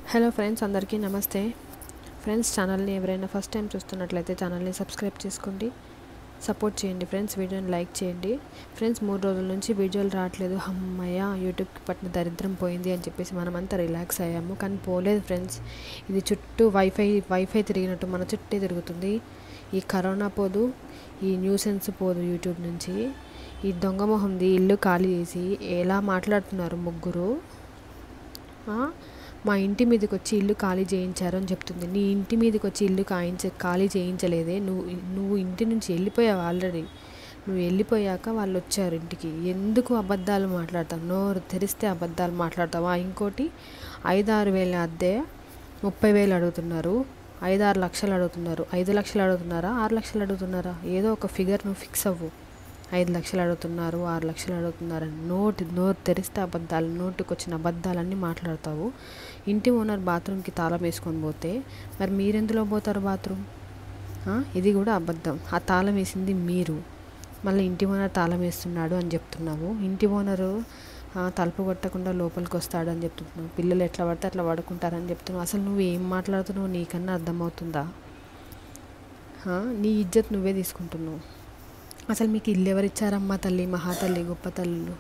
Hello friends అందరికీ నమస్తే friends ఛానల్ని ఎవరైనా ఫస్ట్ టైం చూస్తున్నట్లయితే ఛానల్ని సబ్స్క్రైబ్ చేసుకోండి సపోర్ట్ చేయండి ఫ్రెండ్స్ వీడియోని లైక్ చేయండి ఫ్రెండ్స్ మూడు రోజుల నుంచి వీడియోలు రావట్లేదు అమ్మయ్య యూట్యూబ్కి పట్టిన దరిద్రం పోయింది అని చెప్పేసి మనమంతా రిలాక్స్ అయ్యాము కానీ పోలేదు ఫ్రెండ్స్ ఇది చుట్టూ వైఫై వైఫై తిరిగినట్టు మన చుట్టే తిరుగుతుంది ఈ కరోనా పోదు ఈ న్యూసెన్స్ పోదు యూట్యూబ్ నుంచి ఈ దొంగ మొహంది ఇల్లు ఖాళీ చేసి ఎలా మాట్లాడుతున్నారు ముగ్గురు ఆ, మా ఇంటి మీదకి వచ్చి ఇల్లు ఖాళీ చేయించారు అని చెప్తుంది నీ ఇంటి మీదకి వచ్చి ఇల్లు కాయించ ఖాళీ చేయించలేదే నువ్వు నువ్వు ఇంటి నుంచి వెళ్ళిపోయావు ఆల్రెడీ నువ్వు వెళ్ళిపోయాక వాళ్ళు వచ్చారు ఇంటికి ఎందుకు అబద్ధాలు మాట్లాడతావు నోరు తెరిస్తే అబద్ధాలు మాట్లాడతావా ఇంకోటి ఐదారు వేల అద్దె ముప్పై వేలు అడుగుతున్నారు ఐదారు లక్షలు అడుగుతున్నారు ఐదు లక్షలు అడుగుతున్నారా ఆరు లక్షలు అడుగుతున్నారా ఏదో ఒక ఫిగర్ నువ్వు ఫిక్స్ అవ్వు ఐదు లక్షలు అడుగుతున్నారు ఆరు లక్షలు అడుగుతున్నారని నోటి నోరు తెరిస్తే అబద్ధాలు నోటికి వచ్చిన అబద్ధాలన్నీ మాట్లాడతావు ఇంటి ఓనర్ బాత్రూమ్కి తాళం వేసుకొని పోతే మరి మీరెందులో పోతారు బాత్రూమ్ ఆ, ఇది కూడా అబద్ధం ఆ తాళం వేసింది మీరు మళ్ళీ ఇంటి ఓనర్ తాళం వేస్తున్నాడు అని చెప్తున్నావు ఇంటి ఓనరు ఆ, తలుపు కొట్టకుండా లోపలికి వస్తాడు అని చెప్తున్నావు పిల్లలు ఎట్లా పడితే అట్లా పడుకుంటారని చెప్తున్నావు అసలు నువ్వు ఏం మాట్లాడుతున్నావు నీకన్నా అర్థమవుతుందా ఆ, నీ ఇజ్జత్ నువ్వే తీసుకుంటున్నావు అసలు మీకు ఇల్లు ఎవరిచ్చారమ్మా తల్లి మహాతల్లి గొప్ప తల్లులు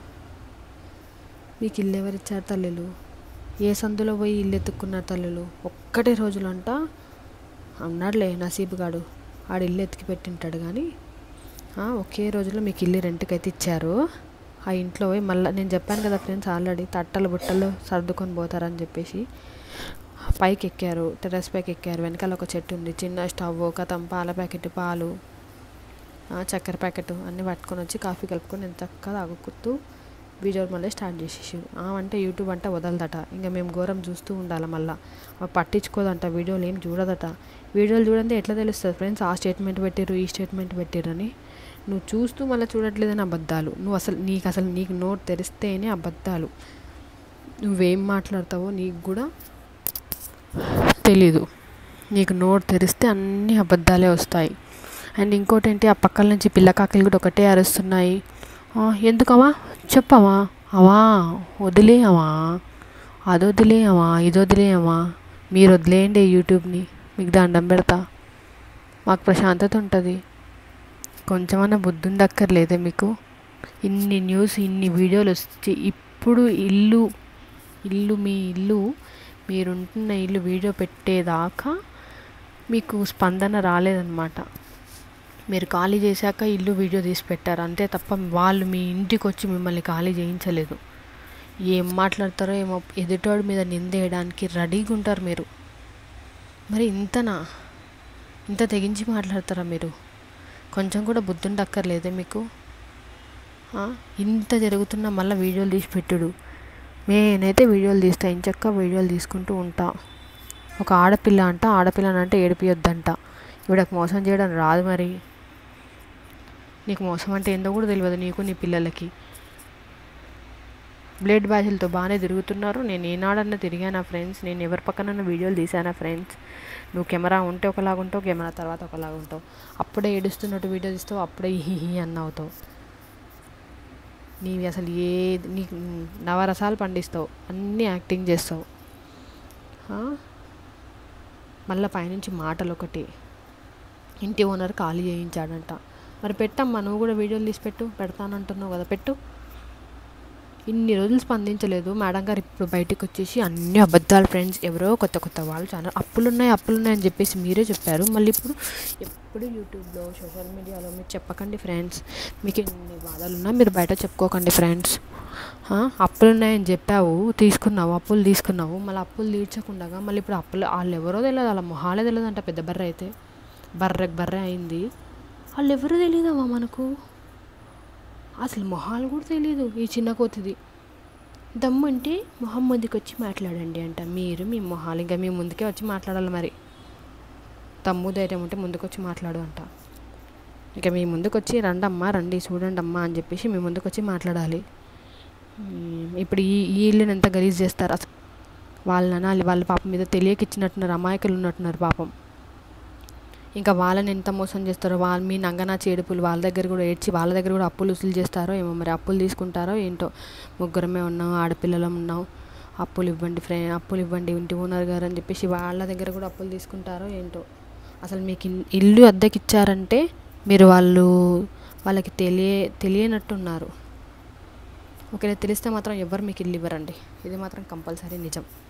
మీకు ఇల్లు ఎవరిచ్చారు తల్లులు ఏ సందులో పోయి ఇల్లు ఎత్తుక్కున్నారు తల్లులు ఒక్కటే రోజులంట అన్నాడులే నసీబుగాడు ఆడు ఇల్లు ఎత్తికి పెట్టింటాడు కానీ ఆ, ఒకే రోజులో మీకు ఇల్లు రెంట్కి అయితే ఇచ్చారు ఆ ఇంట్లో పోయి మళ్ళీ నేను చెప్పాను కదా ఫ్రెండ్స్ ఆల్రెడీ తట్టలు బుట్టలు సర్దుకొని పోతారని చెప్పేసి పైకి ఎక్కారు టెర్రస్ పైకి ఎక్కారు వెనకాల ఒక చెట్టు ఉంది చిన్న స్టవ్ కథం పాల ప్యాకెట్ పాలు ఆ, చక్కెర ప్యాకెట్ అన్నీ పట్టుకొని వచ్చి కాఫీ కలుపుకొని నేను చక్కగా తాగుతూ వీడియోలు మళ్ళీ స్టార్ట్ చేసేసారు అంటే యూట్యూబ్ అంటే వదలదట ఇంకా మేము ఘోరం చూస్తూ ఉండాలి మళ్ళీ పట్టించుకోదంట వీడియోలు ఏం చూడదట వీడియోలు చూడండి ఎట్లా తెలుస్తుంది ఫ్రెండ్స్ ఆ స్టేట్మెంట్ పెట్టారు ఈ స్టేట్మెంట్ పెట్టారు అని నువ్వు చూస్తూ మళ్ళీ చూడట్లేదని అబద్ధాలు నువ్వు అసలు నీకు అసలు నీకు నోట్ తెరిస్తేనే అబద్ధాలు నువ్వేం మాట్లాడతావో నీకు కూడా తెలీదు నీకు నోట్ తెరిస్తే అన్ని అబద్ధాలే వస్తాయి అండ్ ఇంకోటి ఏంటి ఆ పక్కల నుంచి పిల్లకాకలు కూడా ఒకటే అరుస్తున్నాయి "ఆ, ఎందుకమ్మా చెప్పవా అవా వదిలేయమా అది వదిలేయమా ఇది వదిలేయమా మీరు వదిలేయండి యూట్యూబ్ని మీకు దండం పెడతా మాకు ప్రశాంతత ఉంటుంది కొంచెమన్నా బుద్ధి ఉండక్కర్లేదే మీకు ఇన్ని న్యూస్ ఇన్ని వీడియోలు వచ్చి ఇప్పుడు ఇల్లు ఇల్లు మీ ఇల్లు మీరుంటున్న ఇల్లు వీడియో పెట్టేదాకా మీకు స్పందన రాలేదన్నమాట మీరు ఖాళీ చేశాక ఇల్లు వీడియో తీసి పెట్టారు అంతే తప్ప వాళ్ళు మీ ఇంటికి వచ్చి మిమ్మల్ని ఖాళీ చేయించలేదు ఏం మాట్లాడతారో ఏమో ఎదుటోడి మీద నిందేయడానికి రెడీగా ఉంటారు మీరు మరి ఇంతనా ఇంత తెగించి మాట్లాడతారా మీరు కొంచెం కూడా బుద్ధి ఉండక్కర్లేదే మీకు ఆ? ఇంత జరుగుతున్నా మళ్ళీ వీడియోలు తీసి పెట్టుడు నేనైతే వీడియోలు తీస్తా ఇంచక్క వీడియోలు తీసుకుంటూ ఉంటా ఒక ఆడపిల్ల అంట ఆడపిల్లనంటే ఏడిపియొద్దంట ఇవిడకు మోసం చేయడం రాదు మరి నీకు మోసం అంటే ఏందో కూడా తెలియదు నీకు నీ పిల్లలకి బ్లేడ్ బ్యాచ్లతో బాగానే తిరుగుతున్నారు నేను ఏనాడన్నా తిరిగానా ఫ్రెండ్స్ నేను ఎవరి పక్కన వీడియోలు తీసానా ఫ్రెండ్స్ నువ్వు కెమెరా ఉంటే ఒకలాగా ఉంటావు కెమెరా తర్వాత ఒకలాగా ఉంటావు అప్పుడే ఏడుస్తున్నట్టు వీడియో తీస్తావు అప్పుడే హీ అన్న అవుతావు నీవి అసలు ఏ నీకు నవరసాలు పండిస్తావు అన్నీ యాక్టింగ్ చేస్తావు ఆ? మళ్ళీ పైనుంచి మాటలు ఒకటి ఇంటి ఓనర్ ఖాళీ చేయించాడంట మరి పెట్టమ్మా నువ్వు కూడా వీడియోలు తీసి పెట్టు పెడతానంటున్నావు కదా పెట్టు ఇన్ని రోజులు స్పందించలేదు మేడం గారు ఇప్పుడు బయటికి వచ్చేసి అన్ని అబద్ధాలు ఫ్రెండ్స్ ఎవరో కొత్త కొత్త వాళ్ళు ఛానల్ అప్పులున్నాయి అప్పులున్నాయి అని చెప్పేసి మీరే చెప్పారు మళ్ళీ ఇప్పుడు ఎప్పుడు యూట్యూబ్లో సోషల్ మీడియాలో మీరు చెప్పకండి ఫ్రెండ్స్ మీకు ఎన్ని బాధలు ఉన్నా మీరు బయట చెప్పుకోకండి ఫ్రెండ్స్ అప్పులున్నాయని చెప్పావు తీసుకున్నావు అప్పులు తీసుకున్నావు మళ్ళీ అప్పులు తీర్చకుండా మళ్ళీ ఇప్పుడు అప్పులు వాళ్ళు ఎవరో తెలియదు వాళ్ళ మొహాలే తెలియదు అంట పెద్ద బర్రె అయితే బర్రెకి బర్రె అయింది వాళ్ళు ఎవరో తెలియదమ్మా మనకు అసలు మొహాలు కూడా తెలియదు ఈ చిన్న కోతిది దమ్ము అంటే మొహం ముందుకు వచ్చి మాట్లాడండి అంట మీరు మీ మొహాలు ఇంకా మీ ముందుకే వచ్చి మాట్లాడాలి మరి తమ్ము ధైర్యం ఉంటే ముందుకు వచ్చి మాట్లాడు అంట ఇక మీ ముందుకు వచ్చి రండమ్మా రండి చూడండి అమ్మా అని చెప్పేసి మీ ముందుకు వచ్చి మాట్లాడాలి ఉమ్, ఇప్పుడు ఈ ఈ ఇల్లుని ఎంత గలీజ్ చేస్తారు అసలు వాళ్ళని అనాలి వాళ్ళ పాపం మీద తెలియక ఇచ్చినట్టున్నారు అమాయకులు ఉన్నట్టున్నారు పాపం ఇంకా వాళ్ళని ఎంత మోసం చేస్తారో వాళ్ళ మీ నంగనా చేడుపులు వాళ్ళ దగ్గర కూడా ఏడ్చి వాళ్ళ దగ్గర కూడా అప్పులు వసూలు చేస్తారో ఏమో మరి అప్పులు తీసుకుంటారో ఏంటో ముగ్గురమే ఉన్నాం ఆడపిల్లలం ఉన్నాం అప్పులు ఇవ్వండి ఫ్రె అప్పులు ఇవ్వండి ఇంటి ఓనర్ గారు అని చెప్పేసి వాళ్ళ దగ్గర కూడా అప్పులు తీసుకుంటారో ఏంటో అసలు మీకు ఇన్- ఇల్లు అద్దెకి ఇచ్చారంటే మీరు వాళ్ళు వాళ్ళకి తెలియ తెలియనట్టున్నారు ఒకవేళ తెలిస్తే మాత్రం ఎవరు మీకు ఇల్లు ఇవ్వరండి ఇది మాత్రం కంపల్సరీ నిజం